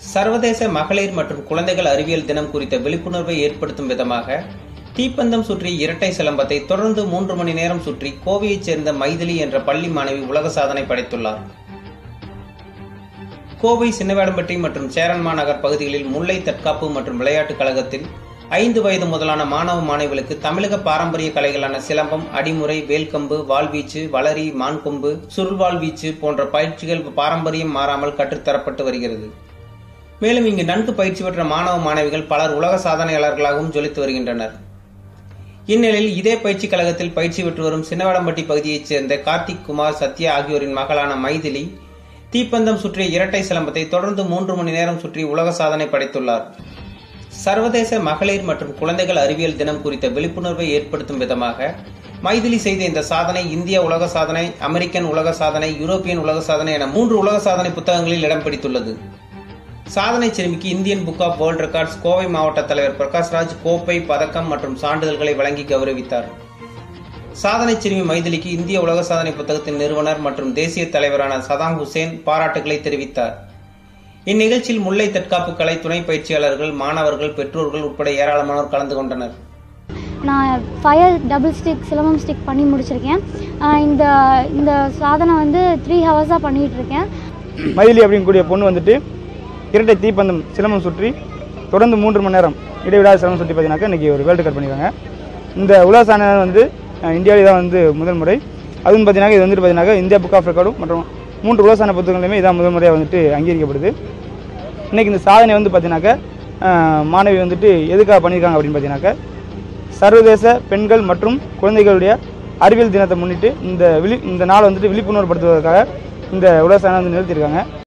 சர்வதேச மகளிர் மற்றும் குழந்தைகள் அறிவியல் தினம் குறித்த விழிப்புணர்வை ஏற்படுத்தும் விதமாக தீப்பந்தம் சுற்றி இரட்டை சிலம்பத்தை தொடர்ந்து மூன்று மணி நேரம் சுற்றி கோவையைச் சேர்ந்த மைதிலி என்ற பள்ளி மாணவி உலக சாதனை படைத்துள்ளார் கோவை சின்னவேடம்பட்டி மற்றும் சேரன்மா நகர் பகுதிகளில் முல்லை தற்காப்பு மற்றும் விளையாட்டுக் கழகத்தில் ஐந்து வயது முதலான மாணவ மாணவிகளுக்கு தமிழக பாரம்பரிய கலைகளான சிலம்பம் அடிமுறை வேல்கம்பு வாள்வீச்சு வளரி மான்கொம்பு சுருள்வாள் வீச்சு போன்ற பயிற்சிகள் பாரம்பரியம் மாறாமல் கற்றுத்தரப்பட்டு வருகிறது மேலும் இங்கு நன்கு பயிற்சி பெற்ற மாணவ மாணவிகள் பலர் உலக சாதனையாளர்களாகவும் ஜொலித்து வருகின்றனர் இந்நிலையில் இதே பயிற்சி கழகத்தில் பயிற்சி பெற்று வரும் சின்னவடம்பட்டி பகுதியைச் சேர்ந்த கார்த்திக் குமார் சத்யா ஆகியோரின் மகளான மைதிலி தீப்பந்தம் சுற்றிய இரட்டை சிலம்பத்தை தொடர்ந்து மூன்று மணி நேரம் சுற்றி உலக சாதனை படைத்துள்ளார் சர்வதேச மகளிர் மற்றும் குழந்தைகள் அறிவியல் தினம் குறித்த விழிப்புணர்வை ஏற்படுத்தும் விதமாக மைதிலி செய்த இந்த சாதனை இந்திய உலக சாதனை அமெரிக்கன் உலக சாதனை யூரோப்பியன் உலக சாதனை என மூன்று உலக சாதனை புத்தகங்களில் இடம் பிடித்துள்ளது சாதனை சிறுமிக்கு Indian book of world records Kovai மாவட்ட தலைவர் பிரகாஷ்ராஜ் கோப்பை பதக்கம் மற்றும் சான்றிதழ்களை வழங்கி கௌரவித்தார் சாதனை சிறுமி மைதிலிக்கு இந்திய உலக சாதனை புத்தகத்தின் நிறுவனர் மற்றும் தேசிய தலைவரான சதாம் ஹுசேன் பாராட்டுகளை தெரிவித்தார் இந்நிகழ்ச்சியில் முல்லை தற்காப்பு கலை துணை பயிற்சியாளர்கள் மாணவர்கள் பெற்றோர்கள் உட்பட ஏராளமானோர் கலந்து கொண்டனர் நான் fire double stick silambam stick பண்ணி முடிச்சிருக்கேன் ஆஹ் இந்த இந்த சாதனை வந்து த்ரீ ஹவர்ஸாக பண்ணிகிட்டு இருக்கேன் மைதிலி அப்படிங்கக்கூடிய பொண்ணு வந்துட்டு இரட்டை தீப்பந்தம் சிலம்பம் சுற்றி தொடர்ந்து மூன்று மணி நேரம் இடைவிடாத சிலம்பம் சுற்றி பார்த்தீங்கன்னாக்கா இன்றைக்கி ஒரு வேர்ல்டு கப் பண்ணியிருக்காங்க இந்த உலக சாதனை வந்து அஹ், இந்தியாவிலே தான் வந்து முதல் முறை அதுவும் பார்த்தீங்கன்னா இது வந்துட்டு பார்த்தீங்கன்னா இந்தியா புக் ஆஃப் ரெக்கார்டும் மற்றும் மூன்று உலக சாதனை புத்தகங்களுமே இதான் முதல் முறையாக வந்துட்டு அங்கீகரிக்கப்படுது இன்றைக்கி இந்த சாதனை வந்து பார்த்தீங்கன்னாக்கா அஹ், மாணவி வந்துட்டு எதுக்காக பண்ணியிருக்காங்க அப்படின்னு பார்த்தீங்கன்னாக்கா சர்வதேச பெண்கள் மற்றும் குழந்தைகளுடைய அறிவியல் தினத்தை முன்னிட்டு இந்த விழி இந்த நாளை வந்துட்டு விழிப்புணர்வு படுத்துவதற்காக இந்த உலக சாதனை வந்து நிறுத்தியிருக்காங்க